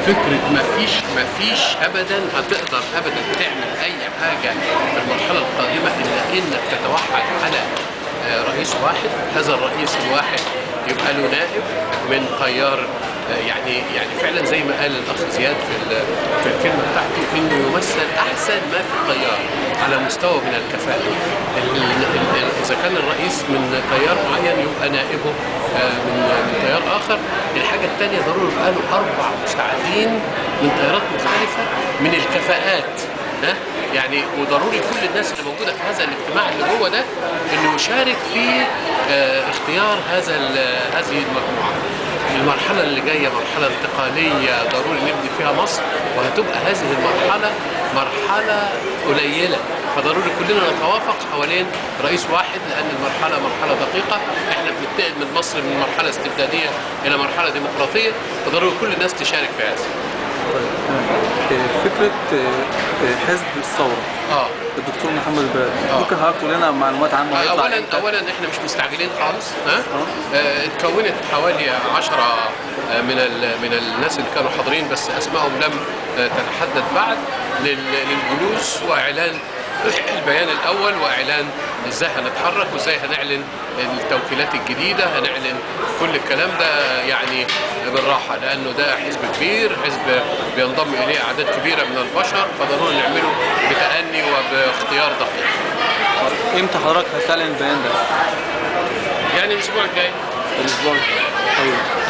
فكره ما فيش ما فيش ابدا هتقدر ابدا تعمل اي حاجه في المرحله القادمه الا انك تتوحد على آه، رئيس واحد هذا الرئيس الواحد يبقى له نائب من خيار آه، يعني يعني فعلا زي ما قال الاخ زياد في ال- في الكلمه بتاعته انه يمثل احسن ما في الخيار على مستوى من الكفاءه ال- ال- ال- اذا كان الرئيس من تيار معين يبقى نائبه آه، من من تيار اخر الحاجه الثانيه ضروري يبقى له اربع مساعدين من تيارات مختلفه من الكفاءات ها يعني وضروري كل الناس اللي موجوده في هذا الاجتماع اللي هو ده انه يشارك في آه، اختيار هذا ال- هذه المجموعه المرحلة اللي جاية مرحلة انتقالية ضروري نبني فيها مصر وهتبقى هذه المرحلة مرحلة قليلة فضروري كلنا نتوافق حوالين رئيس واحد لأن المرحلة مرحلة دقيقة احنا بننتقل من مصر من مرحلة استبدادية إلى مرحلة ديمقراطية فضروري كل الناس تشارك في هذا. طيب تمام. آه، فكرة آه، آه، حزب الثورة اه الدكتور محمد البلد آه. ممكن حضرتك تقول لنا معلومات عنه هيطلع اولا امتى؟ اولا احنا مش مستعجلين خالص ها آه، اتكونت حوالي 10 آه، من ال- من الناس اللي كانوا حاضرين بس اسمائهم لم آه، تتحدد بعد لل- للجلوس واعلان البيان الاول واعلان ازاي هنتحرك وازاي هنعلن التوكيلات الجديده هنعلن كل الكلام ده يعني بالراحه لانه ده حزب كبير حزب بينضم اليه اعداد كبيره من البشر فضروري نعمله بتاني وباختيار دقيق امتى حضرتك هتعلن البيان ده؟ يعني الاسبوع الجاي الاسبوع الجاي. طيب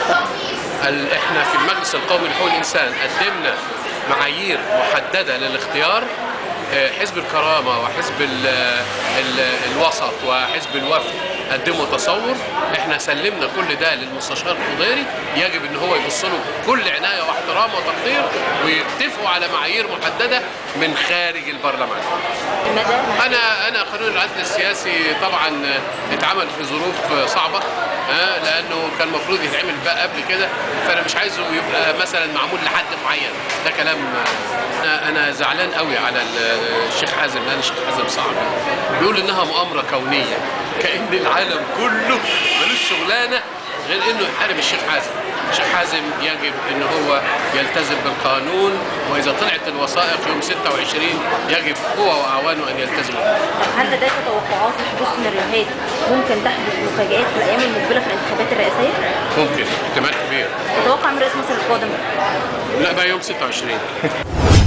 ال- احنا في المجلس القومي لحقوق الانسان قدمنا معايير محدده للاختيار آه، حزب الكرامه وحزب ال ال الوسط وحزب الوفد قدموا تصور احنا سلمنا كل ده للمستشار الخضيري يجب ان هو يبص له بكل عنايه واحترام وتقدير ويتفقوا على معايير محدده من خارج البرلمان انا انا قانون العدل السياسي طبعا اتعمل في ظروف صعبه ها، لانه كان المفروض يتعمل بقى قبل كده فانا مش عايزه يبقى مثلا معمول لحد معين ده كلام انا انا زعلان قوي على ال- الشيخ حازم لان الشيخ حازم صعب بيقول انها مؤامره كونيه كان العالم كله ملوش شغلانه غير انه يحارب الشيخ حازم الشيخ حازم يجب ان هو يلتزم بالقانون واذا طلعت الوثائق يوم 26 يجب هو واعوانه ان يلتزموا طب هل لديك توقعات لحدوث سيناريوهات ممكن تحدث مفاجآت في الأيام المقبلة في الانتخابات الرئاسية؟ ممكن احتمال كبير تتوقع من رئيس مصر القادم لا بقى يوم 26